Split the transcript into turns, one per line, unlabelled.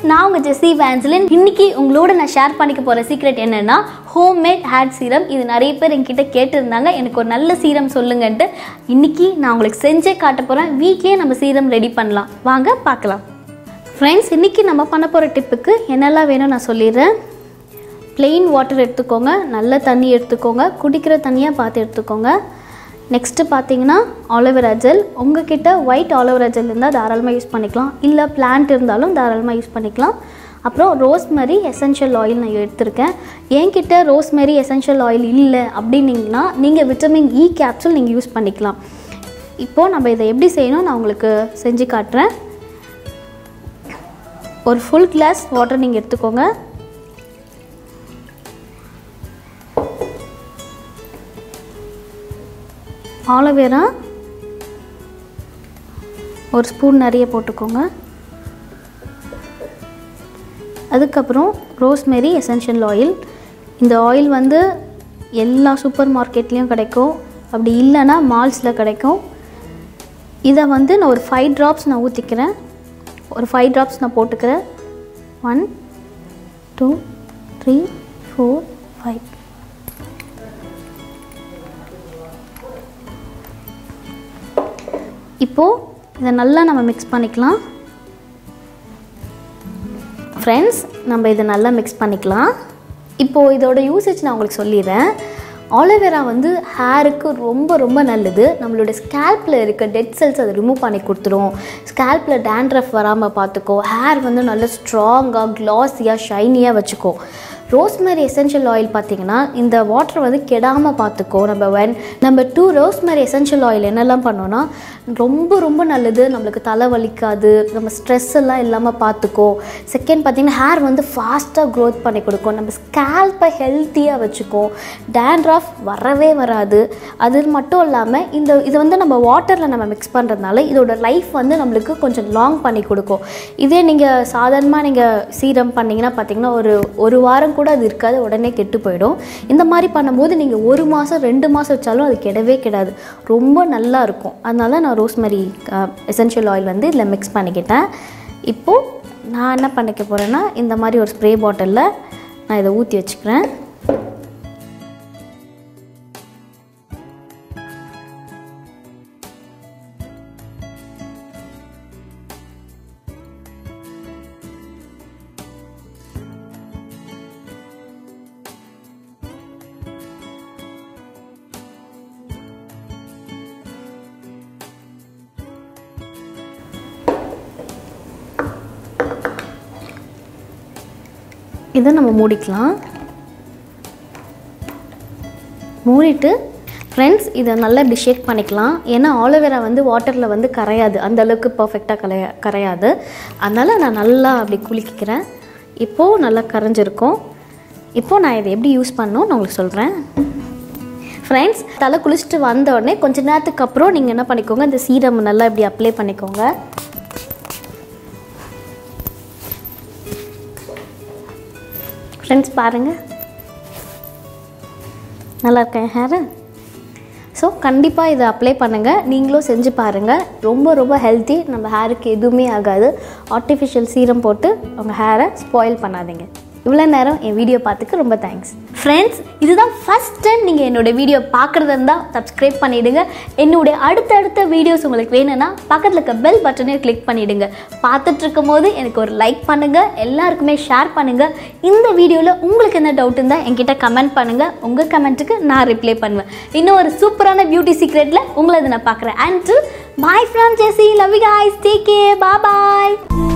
நான் உங்கள் ஜெஸ்ஸி வேன்ஸ்லின் இன்னைக்கு உங்களோட நான் ஷேர் பண்ணிக்க போகிற சீக்ரெட் என்னன்னா ஹோம்மேட் ஹேட் சீரம் இது நிறைய பேர் என்கிட்ட கேட்டிருந்தாங்க எனக்கு ஒரு நல்ல சீரம் சொல்லுங்கன்ட்டு இன்னைக்கு நான் உங்களுக்கு செஞ்சே காட்ட போகிறேன் வீட்லேயே நம்ம சீரம் ரெடி பண்ணலாம் வாங்க பார்க்கலாம் ஃப்ரெண்ட்ஸ் இன்னைக்கு நம்ம பண்ண போகிற டிப்புக்கு என்னெல்லாம் வேணும் நான் சொல்லிடுறேன் plain வாட்டர் எடுத்துக்கோங்க நல்ல தண்ணி எடுத்துக்கோங்க குடிக்கிற தண்ணியாக பார்த்து எடுத்துக்கோங்க நெக்ஸ்ட்டு பார்த்தீங்கன்னா ஆலோவேரா ஜெல் உங்ககிட்ட ஒயிட் ஆலோவேரா ஜெல் இருந்தால் தாராளமாக யூஸ் பண்ணிக்கலாம் இல்லை பிளான்ட் இருந்தாலும் தாராளமாக யூஸ் பண்ணிக்கலாம் அப்புறம் ரோஸ்மெரி எசென்ஷியல் ஆயில் நான் எடுத்திருக்கேன் என்கிட்ட ரோஸ்மெரி எசென்ஷியல் ஆயில் இல்லை அப்படின்னீங்கன்னா நீங்கள் விட்டமின் இ கேப்சூல் நீங்கள் யூஸ் பண்ணிக்கலாம் இப்போது நம்ம இதை எப்படி செய்யணும் நான் உங்களுக்கு செஞ்சு காட்டுறேன் ஒரு ஃபுல் கிளாஸ் வாட்டர் நீங்கள் எடுத்துக்கோங்க ஆலோவேரா ஒரு ஸ்பூன் நிறைய போட்டுக்கோங்க அதுக்கப்புறம் ரோஸ்மெரி எசென்ஷியல் ஆயில் இந்த ஆயில் வந்து எல்லா சூப்பர் மார்க்கெட்லேயும் கிடைக்கும் அப்படி இல்லைன்னா மால்ஸில் கிடைக்கும் இதை வந்து நான் ஒரு ஃபைவ் ட்ராப்ஸ் நான் ஊற்றிக்கிறேன் ஒரு ஃபைவ் ட்ராப்ஸ் நான் போட்டுக்கிறேன் one two three four five இப்போது இதை நல்லா நம்ம மிக்ஸ் பண்ணிக்கலாம் ஃப்ரெண்ட்ஸ் நம்ம இதை நல்லா மிக்ஸ் பண்ணிக்கலாம் இப்போது இதோட யூசேஜ் நான் உங்களுக்கு சொல்லிடுறேன் ஆலோவேரா வந்து ஹேருக்கு ரொம்ப ரொம்ப நல்லது நம்மளோட ஸ்கேல்பில் இருக்க டெட் செல்ஸ் அதை ரிமூவ் பண்ணி கொடுத்துரும் ஸ்கேல்பில் டேண்ட்ரஃப் வராமல் பார்த்துக்கோ ஹேர் வந்து நல்ல ஸ்ட்ராங்காக க்ளாஸியாக ஷைனியாக வச்சுக்கோ ரோஸ்மெரி எசென்ஷியல் ஆயில் பார்த்தீங்கன்னா இந்த வாட்டர் வந்து கெடாமல் பார்த்துக்கோ நம்ம வென் நம்ம டூ ரோஸ்மெரி எசென்ஷியல் ஆயில் என்னெல்லாம் பண்ணோன்னா ரொம்ப ரொம்ப நல்லது நம்மளுக்கு தலை வலிக்காது நம்ம ஸ்ட்ரெஸ் எல்லாம் இல்லாமல் பார்த்துக்கோ செகண்ட் பார்த்தீங்கன்னா ஹேர் வந்து ஃபாஸ்ட்டாக க்ரோத் பண்ணி கொடுக்கும் நம்ம ஸ்கேல்பை ஹெல்த்தியாக வச்சுக்கும் டேண்ட்ராஃப் வரவே வராது அது மட்டும் இல்லாமல் இந்த இது வந்து நம்ம வாட்டரில் நம்ம மிக்ஸ் பண்ணுறதுனால இதோட லைஃப் வந்து நம்மளுக்கு கொஞ்சம் லாங் பண்ணி கொடுக்கும் இதே நீங்கள் சாதாரணமாக நீங்கள் சீரம் பண்ணிங்கன்னா பார்த்தீங்கன்னா ஒரு ஒரு வாரம் கூட அது இருக்காது உடனே கெட்டு போயிடும் இந்த மாதிரி பண்ணும்போது நீங்கள் ஒரு மாதம் ரெண்டு மாதம் வச்சாலும் அது கெடவே கெடாது ரொம்ப நல்லா இருக்கும் அதனால நான் ரோஸ்மெரி எசென்ஷியல் ஆயில் வந்து இதில் மிக்ஸ் பண்ணிக்கிட்டேன் இப்போது நான் என்ன பண்ணிக்க போகிறேன்னா இந்த மாதிரி ஒரு ஸ்ப்ரே பாட்டிலில் நான் இதை ஊற்றி வச்சுக்கிறேன் இதை நம்ம மூடிக்கலாம் மூடிட்டு ஃப்ரெண்ட்ஸ் இதை நல்லா இப்படி ஷேக் பண்ணிக்கலாம் ஏன்னா ஆலோவேரா வந்து வாட்டரில் வந்து கரையாது அந்த அளவுக்கு பர்ஃபெக்டாக கரையா கரையாது அதனால் நான் நல்லா அப்படி குலுக்கிக்கிறேன் இப்போது நல்லா கரைஞ்சிருக்கும் இப்போது நான் இதை எப்படி யூஸ் பண்ணணும் நான் உங்களுக்கு சொல்கிறேன் ஃப்ரெண்ட்ஸ் தலை குளிச்சுட்டு வந்த உடனே கொஞ்ச நேரத்துக்கு அப்புறம் நீங்கள் என்ன பண்ணிக்கோங்க இந்த சீரம் நல்லா இப்படி அப்ளை பண்ணிக்கோங்க ஃப்ரெண்ட்ஸ் பாருங்கள் நல்லா இருக்கேன் ஹேரு ஸோ கண்டிப்பாக இதை அப்ளை பண்ணுங்கள் நீங்களும் செஞ்சு பாருங்கள் ரொம்ப ரொம்ப ஹெல்த்தி நம்ம ஹேருக்கு எதுவுமே ஆகாது ஆர்டிஃபிஷியல் சீரம் போட்டு உங்கள் ஹேரை ஸ்பாயில் பண்ணாதீங்க இவ்வளோ நேரம் என் வீடியோ பார்த்துக்கு ரொம்ப தேங்க்ஸ் ஃப்ரெண்ட்ஸ் இதுதான் ஃபஸ்ட் டைம் நீங்கள் என்னோட வீடியோ பார்க்குறதா இருந்தால் சப்ஸ்கிரைப் பண்ணிவிடுங்க என்னுடைய அடுத்தடுத்த வீடியோஸ் உங்களுக்கு வேணும்னா பக்கத்தில் இருக்க பெல் பட்டனை கிளிக் பண்ணிவிடுங்க பார்த்துட்டு இருக்கும் போது எனக்கு ஒரு லைக் பண்ணுங்கள் எல்லாருக்குமே ஷேர் பண்ணுங்கள் இந்த வீடியோவில் உங்களுக்கு என்ன டவுட் இருந்தால் என்கிட்ட கமெண்ட் பண்ணுங்கள் உங்கள் கமெண்ட்டுக்கு நான் ரிப்ளை பண்ணுவேன் இன்னும் ஒரு சூப்பரான பியூட்டி சீக்ரெட்டில் உங்களை இதை நான் பார்க்குறேன் and bye from Jesi love you guys take care bye